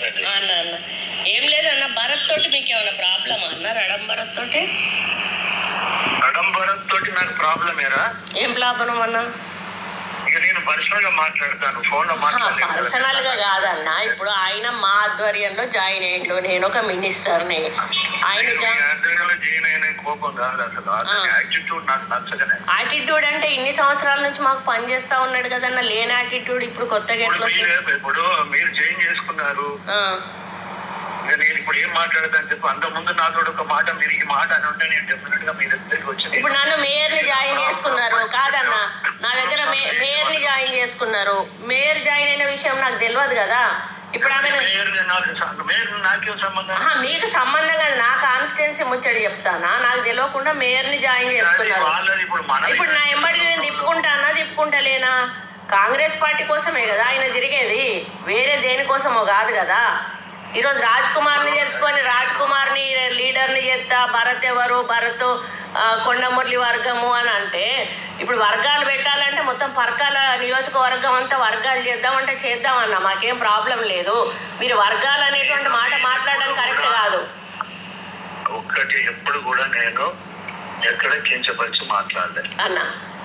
మాట్లాడండి అన్న అన్న ఏం లేదన్న భరత్ తోటి మీకు ఏమైనా ప్రాబ్లమ్ అన్న రడం భరత్ తోటి కడంబరం తోటి నాకు ప్రాబ్లం ఏరా ఏం ప్రాబ్లం అన్న ఇక నేను పర్సనల్ గా మాట్లాడతాను ఫోన్ లో మాట్లాడలేను కదా. పర్సనల్ గా కాదన్న ఇప్పుడు ఆయన మా ఆధ్వర్యంలో జాయిన్ అయ్యిండు నేను ఒక మినిస్టర్ని ఆయన నేను మీ జా- ఆధ్వర్యంలో జాయిన్ అయిన కోపం కాదు అసలు అతని ఆ. యాటిట్యూడ్ నాకు నచ్చగానే యాటిట్యూడ్ అంటే ఇన్ని సంవత్సరాల నుంచి మాకు పని చేస్తా ఉన్నాడు కదన్న లేని యాటిట్యూడ్ ఇప్పుడు కొత్తగా ఇప్పుడు ఎట్లా మీరే వస్తుంది? ఇప్పుడు మీరు జాయిన్ చేసుకున్నారు ఆ, ఇక నేను ఇప్పుడు ఏం మాట్లాడతాను చెప్పి అంత ముందు నాతో ఒక మాట మీరు ఈ మాట అని ఉంటే నేను డెఫినెట్ గా మీ దగ్గరికి వచ్చి ఇప్పుడు నన్ను మేయర్ ని జాయిన్ చేసుకున్నారు కాదన్న నా దగ్గర మే- మేయర్ ని జాయిన్ చేసుకున్నారు మేయర్ జాయిన్ అయిన విషయం నాకు తెలియదు కదా ఇప్పుడు ఆమె మేయర్ నాకు సం- మేయర్ నాకేం సంబంధం ఆహా, మీకు సంబంధం కాదు నా కాన్స్టిట్యున్సీ ముచ్చడి చెప్తానా నాకు తెలియకుండా మేయర్ ని జాయిన్ అది చేసుకున్నారు వాళ్ళది ఇప్పుడు మన ఇప్పుడు నా ఎంబడి నేను తిప్పుకుంటానా తిప్పుకుంటలేనా కాంగ్రెస్ పార్టీ కోసమే కదా ఆయన తిరిగేది వేరే దేనికోసమో కాదు కదా ఈరోజు రాజ్ కుమార్ని తెలుసుకొని రాజ్ కుమార్ని లీడర్ని చేస్తా భరత్ ఎవరు భరత్ ఆ, కొండమురళి వర్గము అని అంటే ఇప్పుడు వర్గాలు పెట్టాలంటే మొత్తం పరకాల నియోజకవర్గం అంతా వర్గాలు చేద్దామంటే చేద్దామన్నా మాకేం ప్రాబ్లం లేదు మీరు వర్గాలు అనేటువంటి మాట మాట్లాడడం కరెక్ట్ కాదు ఒక్కటి ఎప్పుడు కూడా నేను ఎక్కడ కించపరిచి మాట్లాడలేదు అన్న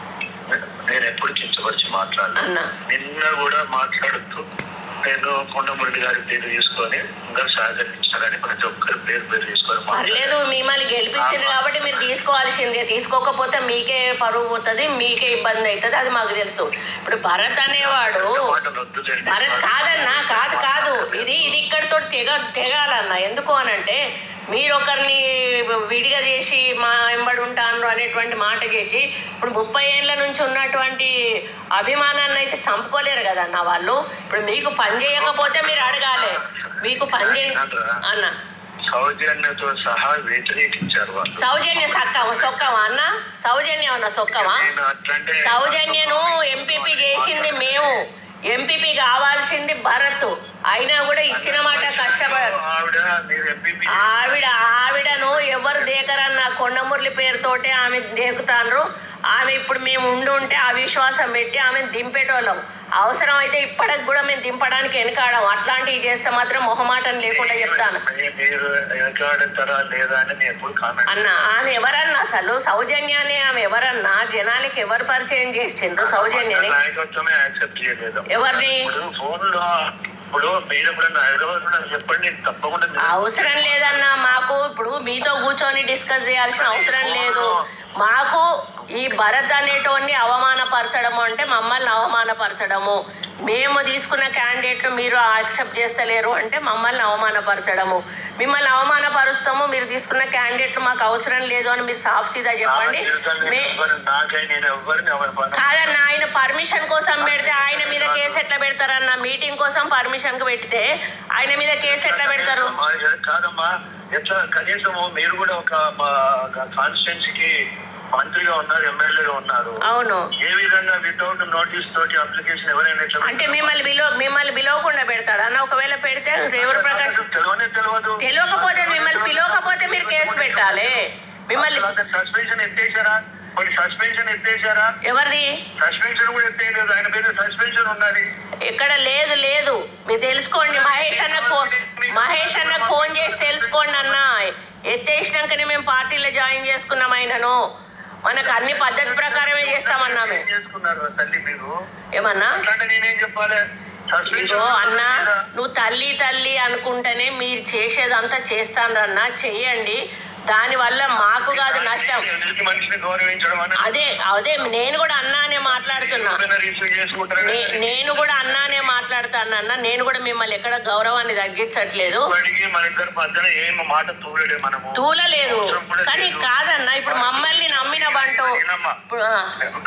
నేను ఎప్పుడు కించపరిచి మాట్లాడలేదు అన్న నిన్న కూడా మాట్లాడుతూ నేను కొండమురళి గారి పేరు తీసుకొని అందరు సహకరించాలని ప్రతి ఒక్కరి పేరు పేరు తీసుకొని పర్లేదు మిమ్మల్ని గెలిపించారు కాబట్టి మీరు తీసుకోవాల్సిందే తీసుకోకపోతే మీకే పరువు పోతుంది మీకే ఇబ్బంది అవుతుంది అది మాకు తెలుసు ఇప్పుడు భరత్ అనేవాడు మాటలు వద్దులేండి. భరత్ కాదన్నా కాదు కాదు ఇది ఇది ఇక్కడితో తెగ తెగాలన్న ఎందుకు అనంటే మీరు ఒకరిని విడిగా చేసి మా వెంబడి ఉంటాను అనేటువంటి మాట చేసి ఇప్పుడు ముప్పై ఏళ్ళ నుంచి ఉన్నటువంటి అభిమానాన్ని అయితే చంపుకోలేరు కదన్న వాళ్ళు ఇప్పుడు మీకు పని చేయకపోతే మీరు అడగాలి మీకు పని చేయ అన్న సౌజన్యతో సహా వ్యతిరేకించారు వాళ్ళు సౌజన్య సక్కమ సొక్కమా అన్న సౌజన్యం అన్న సొక్కమా నేను అట్లంటే సౌజన్యను ఎంపీపీ చేసింది మేము ఎంపీపీ కావాల్సింది భరత్ అయినా కూడా ఇచ్చిన మాట కష్టపడ ఆవిడ మీరు ఎంపీపీ ఆవిడ ఆవిడను ఎవరు దేకరన్న కొండమురళి పేరుతోటే ఆమె దేకుతాండ్రు ఆమె ఇప్పుడు మేము ఉండి ఉంటే అవిశ్వాసం పెట్టి ఆమెను దింపేటోళ్ళం అవసరం అయితే ఇప్పటికి కూడా మేము దింపడానికి వెనకాడం అట్లాంటివి చేస్తే మాత్రం మొహమాటం లేకుండా చెప్తాను మీరు వెనకాడతారా లేదా అని నేను ఎప్పుడు కామెంట్ అన్న ఆమె ఎవరన్నా అసలు సౌజన్యాన్ని ఆమె ఎవరన్నా జనాలకి ఎవరు పరిచయం చేసిండ్రు సౌజన్యని నాయకత్వమే యాక్సెప్ట్ చేయలేదు ఎవరిని ఇప్పుడు ఫోన్ లో ఇప్పుడు మీరు ఎప్పుడైనా హైదరాబాద్ లో చెప్పండి నేను తప్పకుండా మీ- అవసరం లేదన్నా మాకు ఇప్పుడు మీతో కూర్చొని డిస్కస్ చేయాల్సిన అవసరం లేదు మాకు ఈ భరత్ అనేటోన్ని అవమానపరచడము అంటే మమ్మల్ని అవమానపరచడము మేము తీసుకున్న క్యాండిడేట్ మీరు యాక్సెప్ట్ చేస్తలేరు అంటే మమ్మల్ని అవమానపరచడము మిమ్మల్ని అవమానపరుస్తాము మీరు తీసుకున్న క్యాండిడేట్ మాకు అవసరం లేదు అని మీరు సాఫ్ సీదా నా చెప్పండి జీవితంలో మే ఎవరు- నాకై నేను ఎవరిని ఎవరి పని కాదన్న ఆయన పర్మిషన్ కోసం పెడితే ఆయన మీద కేసు ఎట్లా పెడతారన్న మీటింగ్ కోసం పర్మిషన్ కు పెడితే ఆయన మీద కేసు ఎట్లా పెడతారు అమ్మా, కాదమ్మా ఎట్లా కనీసం మీరు కూడా ఒక కాన్స్టిట్యున్సీకి మంత్రిగా ఉన్నారు ఎమ్మెల్యేగా ఉన్నారు అవును ఏ విధంగా వితౌట్ నోటీస్ తోటి అప్లికేషన్ ఎవరైనా ఎట్లా అంటే మిమ్మల్ని బిలో మిమ్మల్ని పిలవకుండా పెడతాడు అన్న ఒకవేళ పెడితే రేవూరు ప్రకాష్ తెలియనే తెలియదు తెలియకపోతే మిమ్మల్ని పిలవకపోతే మీరు కేసు పెట్టాలి మిమ్మల్ని సస్పెన్షన్ ఎత్తేసారా కొన్ని సస్పెన్షన్ ఎత్తేసారా ఎవరిది సస్పెన్షన్ కూడా ఎత్తేయలేదు ఆయన మీద సస్పెన్షన్ ఉన్నది ఇక్కడ లేదు లేదు మీరు తెలుసుకోండి మహేష్ అన్న ఫోన్ మహేష్ అన్నకు ఫోన్ చేసి తెలుసుకోండి అన్న ఎత్తేసినాకనే మేము పార్టీలో జాయిన్ చేసుకున్నాం ఆయనను మనకు అన్ని పద్ధతి ప్రకారమే చేస్తామన్నా ఏం మేము చేసుకున్నారు తల్లి మీరు ఏమన్నా అట్లాంటి నేనేం చెప్పాలి ఇదిగో అన్న నువ్వు తల్లి తల్లి అనుకుంటేనే మీరు చేసేదంతా చేస్తానన్నా చెయ్యండి దానివల్ల మాకు కాదు నష్టం ఎదుటి మనిషిని గౌరవించడం అనేది అదే అదే నేను కూడా అన్నానే మాట్లాడుతున్నా ఏమైనా రిసీవ్ చేసుకుంటారా నే- నేను కూడా అన్నానే మాట్లాడుతానన్నా నేను కూడా మిమ్మల్ని ఎక్కడ గౌరవాన్ని తగ్గించట్లేదు ఇప్పటికీ మన ఇద్దరు మధ్యన ఏం మాట తూలడే మనము తూలలేదు అవసరం కూడా కానీ లేదు. కాదన్నా ఇప్పుడు మమ్మల్ని నమ్మిన బంటు వినమ్మా. ఇప్పుడు ఆ,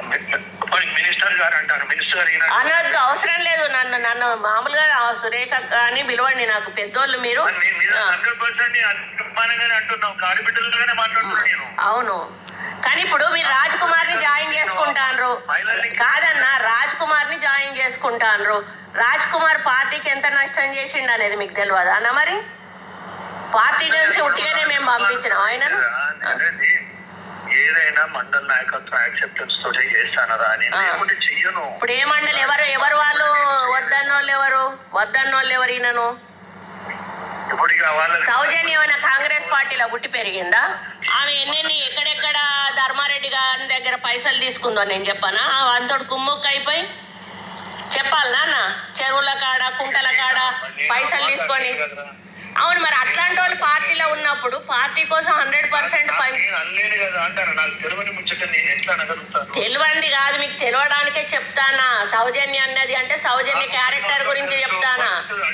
పోయి మినిస్టర్ గారు అంటారు మినిస్టర్ గారు ఈయన- అనొద్దు అవసరం లేదు నన్ను నన్ను మామూలుగా ఆ సురేఖ అని పిలవండి నాకు పెద్దోళ్ళు మీరు మరి మీ మీద ఆ, హండ్రెడ్ పర్సెంట్ అభిమానంగానే అంటున్నాం కాడి బిడ్డలుగానే మాట్లాడుతున్నాను నేను అవును కానీ ఇప్పుడు మీరు రాజ్ కుమార్ ని జాయిన్ చేసుకుంటాన్రు కాదన్నా రాజ్ కుమార్ ని జాయిన్ చేసుకుంటాన్రు రాజ్ కుమార్ పార్టీకి ఎంత నష్టం చేసిండు అనేది మీకు తెలియదా అన్న మరి పార్టీ నుంచి ఉట్టిగానే మేము పంపించినాం ఆయనను అనేది ఏదైనా మండల నాయకత్వం యాక్సెప్టెన్స్ తోటే చేస్తానరా అని ఆ. లేకుంటే చెయ్యను ఇప్పుడు ఏ మండలి ఎవరు ఎవరు వాళ్ళు వద్దన్నోళ్ళు ఎవరు వద్దన్నోళ్ళు ఎవరు ఈయనను ఇప్పుడు ఇక వాళ్ళ సౌజన్య ఏమైనా కాంగ్రెస్ పార్టీలో పుట్టి పెరిగిందా ఆమె ఎన్నెన్ని ఎక్కడెక్కడ ధర్మారెడ్డి గారి దగ్గర పైసలు తీసుకుందో నేను చెప్పనా అంతటి కుమ్ముక్క అయిపోయి చెప్పాలి నాన్న చెరువుల కాడ కుంటల కాడ పైసలు తీసుకొని అవును మరి అట్లాంటి వాళ్ళు పార్టీలో ఉన్నప్పుడు పార్టీ కోసం హండ్రెడ్ పర్సెంట్ పని నేను అనలేను కదా అంటారు నాకు తెలియని ముచ్చట నేను ఎట్లా అనగలుగుతాను తెలియంది కాదు మీకు తెలియడానికే చెప్తానా సౌజన్య అన్నది అంటే సౌజన్య క్యారెక్టర్ గురించి చెప్తానా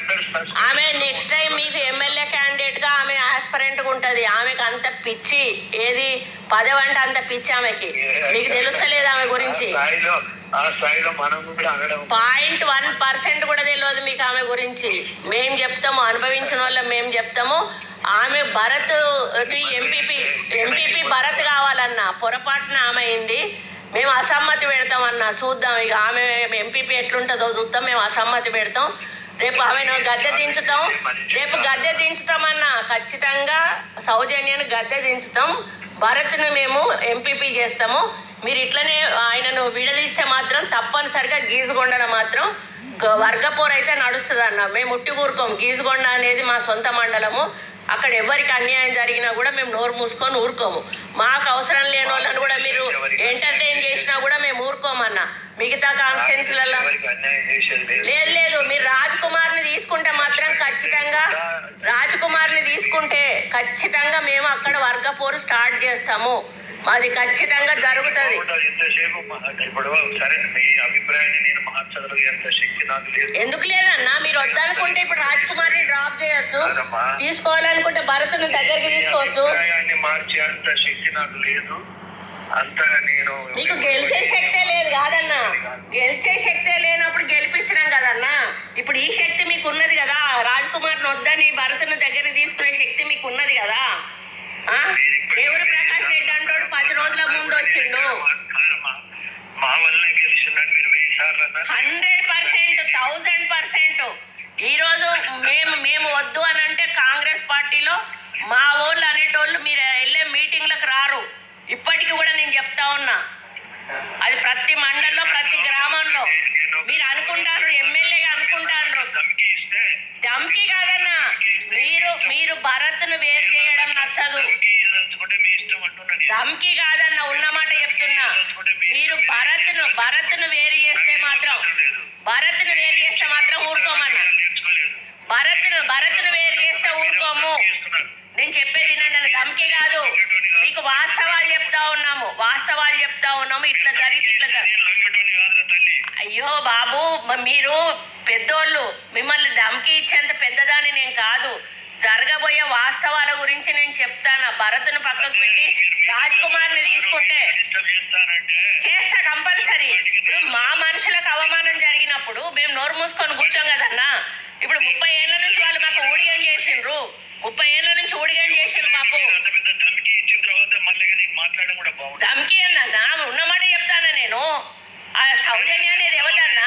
ఆమె నెక్స్ట్ టైం మీకు ఎమ్మెల్యే క్యాండిడేట్ గా ఆమె ఆస్పరెంట్ గా ఉంటది ఆమెకు అంత పిచ్చి ఏది పదవి అంటే అంత పిచ్చి ఆమెకి మీకు తెలుస్తలేదు ఆమె గురించి ఆ స్థాయిలో ఆ స్థాయిలో మనం కూడా అనడం పాయింట్ వన్ పర్సెంట్ కూడా తెలియదు మీకు ఆమె గురించి మేం చెప్తాము అనుభవించిన వాళ్ళం మేము చెప్తాము ఆమె భరత్ ఎంపీపీ ఎంపీపీ భరత్ కావాలన్నా పొరపాటున ఆమె అయింది మేము అసమ్మతి పెడతామన్నా చూద్దాం ఇక ఆమె ఎంపీపీ ఎట్లుంటుందో చూద్దాం మేము అసమ్మతి పెడతాం రేపు ఆమెను గద్దె దించుతాం రేపు గద్దె దించుతామన్నా ఖచ్చితంగా సౌజన్యాన్ని గద్దె దించుతాం భరత్ను మేము ఎంపీపీ చేస్తాము మీరు ఇట్లనే ఆయనను విడదీస్తే మాత్రం తప్పనిసరిగా గీజుగొండలో మాత్రం గ- వర్గపోరు అయితే నడుస్తుంది అన్న మేము ఉట్టి ఊరుకోం గీజుగొండ అనేది మా సొంత మండలము అక్కడ ఎవరికి అన్యాయం జరిగినా కూడా మేము నోరు మూసుకొని ఊరుకోము మాకు అవసరం లేని వాళ్ళని కూడా మీరు ఎంటర్టైన్ చేసినా కూడా మేము ఊరుకోమన్నా మిగతా కాన్స్టిట్యున్సీలలో ఎవరికి అన్యాయం చేసేది లేదు లేదు లేదు మీరు రాజ్ కుమార్ ని తీసుకుంటే మాత్రం ఖచ్చితంగా రాజ్ కుమార్ ని తీసుకుంటే ఖచ్చితంగా మేము అక్కడ వర్గ పోరు స్టార్ట్ చేస్తాము అది ఖచ్చితంగా జరుగుతుంది బాగుంటుంది. ఎంతసేపు మా- ఇప్పుడు సరే మీ అభిప్రాయాన్ని నేను మార్చగలిగేంత శక్తి నాకు లేదు ఎందుకు లేదన్నా మీరు వద్దనుకుంటే ఇప్పుడు రాజ్ కుమార్ ని డ్రాప్ చేయొచ్చు కాదమ్మా. తీసుకోవాలనుకుంటే భరత్ను దగ్గరికి మీ తీసుకోవచ్చు అభిప్రాయాన్ని మార్చే అంత శక్తి నాకు లేదు అంత నేను మీకు గెలిచే శక్తే లేదు కాదన్నా గెలిచే శక్తే లేనప్పుడు గెలిపించినాం కదన్నా ఇప్పుడు ఈ శక్తి మీకు ఉన్నది కదా రాజ్ కుమార్ వద్దని భరత్ను దగ్గరికి తీసుకునే శక్తి మీకు ఉన్నది కదా ఆ? దేవుడు ప్రకాష్ రెడ్డి అంటోడు పది రోజుల ముందు వచ్చిండు కాదమ్మా. మా వల్లనే గెలిచిందని మీరు వెయ్యి సార్లు అన్నారు హండ్రెడ్ పర్సెంట్ థౌజండ్ పర్సెంట్ ఈ రోజు మేము మేము వద్దు అని అంటే కాంగ్రెస్ పార్టీలో మా వాళ్ళు అనేటోళ్ళు మీరు వెళ్ళే మీటింగ్లకు రారు ఇప్పటికీ కూడా నేను చెప్తా ఉన్నా అది ప్రతి మండలంలో ప్రతి గ్రామంలో మీరు అనుకుంటారు ఎమ్మెల్యేగా అనుకుంటారు ధమ్కి ఇస్తే దమ్కి కాదన్నా మీరు మీరు భరత్ను వేరు చేయడం నచ్చదు ధమ్కి ఇవ్వదలుచుకుంటే మీ ఇష్టం అంటున్నా నేను. దమ్కి కాదన్న ఉన్నమాట చెప్తున్నా మీరు భరత్ను భరత్ను వేరు చేస్తే మాత్రం భరత్ను వేరు చేస్తే మాత్రం ఊరుకోమన్నా నేర్చుకోలేదు భరత్ను భరత్ను వేరు చేస్తే ఊరుకోము ఇస్తున్నారు. నేను చెప్పేది వినండి అన్న దమ్కి కాదు మీకు వాస్తవాలు చెప్తా ఉన్నాము వాస్తవాలు చెప్తా ఉన్నాము ఇట్లా జరిగితే ఇట్లా జరి- నేను లొంగటోని కాదురా తల్లి అయ్యో బాబు మ- మీరు పెద్దోళ్ళు మిమ్మల్ని డమ్కి ఇచ్చేంత పెద్దదాన్ని నేను కాదు జరగబోయే వాస్తవాల గురించి నేను చెప్తాను భరత్ను పక్కకు పెట్టి రాజ్ కుమార్ని తీసుకుంటే డిస్టర్బ్ చేస్తానంటే చేస్తా కంపల్సరీ ఇప్పుడు మా మనుషులకు అవమానం జరిగినప్పుడు మేము నోరు మూసుకొని కూర్చోం కదన్నా ఇప్పుడు ముప్పై ఏళ్ళ నుంచి వాళ్ళు మాకు ఊడిగం చేసిండ్రు ముప్పై ఏళ్ళ నుంచి ఊడిగం చేసిండ్రు మాకు అంత పెద్ద ధమ్కి ఇచ్చిన తర్వాత మళ్ళీ నేను మాట్లాడడం కూడా బాగుంటుంది దమ్కి ఏందన్నా ఉన్నమాట చెప్తానా నేను ఆ సౌజన్య అనేది ఎవతన్నా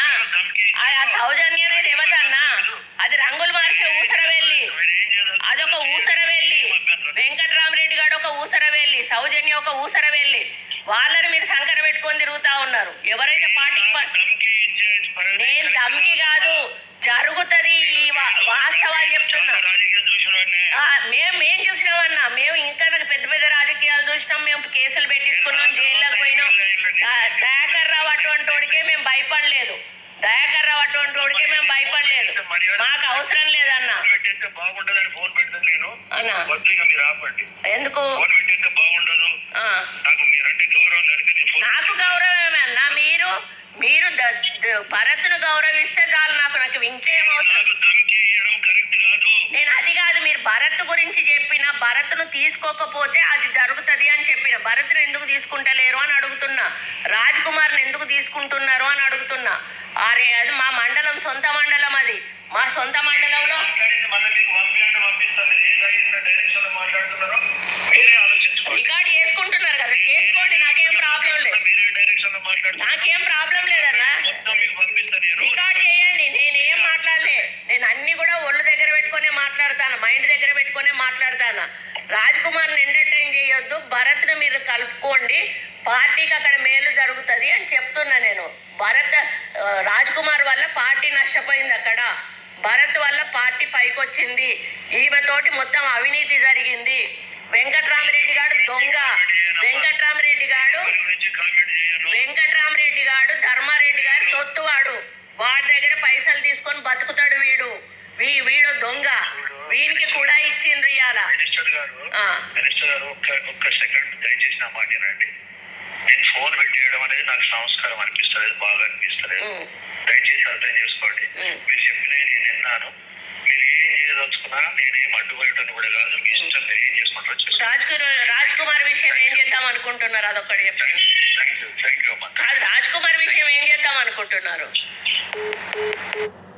ఆ ఆ సౌజన్య అనేది ఎవతన్నా అది రంగులు మార్చే ఊసర వెళ్ళి మీరు ఏం చేయాలి అదొక ఊసర వెళ్ళి వెంకటరామరెడ్డి గారు ఒక ఊసర వెళ్ళి సౌజన్య ఒక ఊసర వెళ్ళి వాళ్ళని మీరు సంకర పెట్టుకొని తిరుగుతా ఉన్నారు ఎవరైతే పార్టీకి ప- ధమ్కి ఇచ్చే పరి- నేను దమ్కి కాదు జరుగుతుంది ఈ వా- వాస్తవాలు చెప్తున్నా రాజకీయాలు చూసినవాడిని ఆ, మేము ఏం చూసినామన్నా మేము ఇంకా నాకు పెద్ద పెద్ద రాజకీయాలు చూసినాం మేము కేసులు పెట్టించుకున్నాం జైల్లోకి పోయినాం దా- దయాకర్ రావు అటువంటి వాడికే మేము భయపడలేదు దయాకర్ రావు అటువంటి వాడికే మేము భయపడలేదు మాకు అవసరం లేదన్న ఫోన్ పెట్టేస్తే బాగుండదని ఫోన్ పెడతాను నేను అన్న వద్దు ఇక మీరు ఆపండి ఎందుకు ఫోన్ పెట్టేస్తే బాగుండదు ఆ, నాకు మీరంటే గౌరవం కనుక నేను ఫోన్ నాకు గౌరవమే అన్న మీరు మీరు ద- ద- భరత్ను గౌరవిస్తే చాలు నాకు నాకు ఇంకేం అవసరం నాకు ధమ్కి ఇవ్వడం కరెక్ట్ కాదు నేను అది కాదు మీరు భరత్ గురించి చెప్పిన భరత్ను తీసుకోకపోతే అది జరుగుతుంది అని చెప్పిన భరత్ను ఎందుకు తీసుకుంటలేరు అని అడుగుతున్నా రాజ్ కుమార్ని ఎందుకు తీసుకుంటున్నారు అని అడుగుతున్నా అరే అది మా మండలం సొంత మండలం అది మా సొంత మండలంలో మాట్లాడింది మళ్ళీ మీకు పంపించండి పంపిస్తాను మీరు ఏ ధైర్యంతో డైరెక్షన్ లో మాట్లాడుతున్నారో మీరే ఆలోచించుకోండి రికార్డ్ చేసుకుంటున్నారు కదా చేసుకోండి నాకేం ప్రాబ్లం లేదు మీరే డైరెక్షన్ లో మాట్లాడుతున్నారు నాకేం ప్రాబ్లం లేదన్నా మొత్తం మీకు పంపిస్తాను నేను రికార్డ్ చేయండి నేను ఏం మాట్లాడలే నేను అన్ని కూడా ఒళ్ళు దగ్గర పెట్టుకునే మాట్లాడతాను మైండ్ దగ్గర పెట్టుకునే మాట్లాడతాను రాజ్ కుమార్ని ఎంటర్టైన్ చేయొద్దు భరత్ను మీరు కలుపుకోండి పార్టీకి అక్కడ మేలు జరుగుతుంది అని చెప్తున్నా నేను భరత్ ఆ, రాజ్ కుమార్ వల్ల పార్టీ నష్టపోయింది అక్కడ భరత్ వల్ల పార్టీ పైకొచ్చింది ఈమెతోటి మొత్తం అవినీతి జరిగింది వెంకట్రామరెడ్డి గారు దొంగ వెంకట్రామరెడ్డి గారు ఎవరి గురించి కామెంట్ చేయను వెంకట్రామరెడ్డి గారు ధర్మారెడ్డి గారు తొత్తువాడు వాడి దగ్గర పైసలు తీసుకొని బతుకుతాడు వీడు వీ వీడు దొంగ వీనికి కూడా ఇచ్చిండ్రు ఇవాళ మినిస్టర్ గారు ఆ. మినిస్టర్ గారు ఒక్క ఒక్క సెకండ్ దయచేసి నా మాటేనండి నేను ఫోన్ పెట్టేయడం అనేది నాకు సంస్కారం అనిపిస్తలేదు బాగా అనిపిస్తలేదు ఉమ్, దయచేసి అర్థం చేసుకోండి ఉమ్. మీరు చెప్పినవి నేను విన్నాను మీరు ఏం చేయదలుచుకున్నా నేనేం అడ్డుపడటం కూడా కాదు మీ ఇష్టం మీరు ఏం చేసుకుంటారో చేసుకోండి రాజ్ కుమార్ రాజ్ కుమార్ విషయం ఏం చేద్దాం అనుకుంటున్నారు అదొక్కటి చెప్పండి థ్యాంక్ యూ థ్యాంక్ యూ అమ్మా కాదు రాజ్ కుమార్ విషయం ఏం చేద్దాం అనుకుంటున్నారు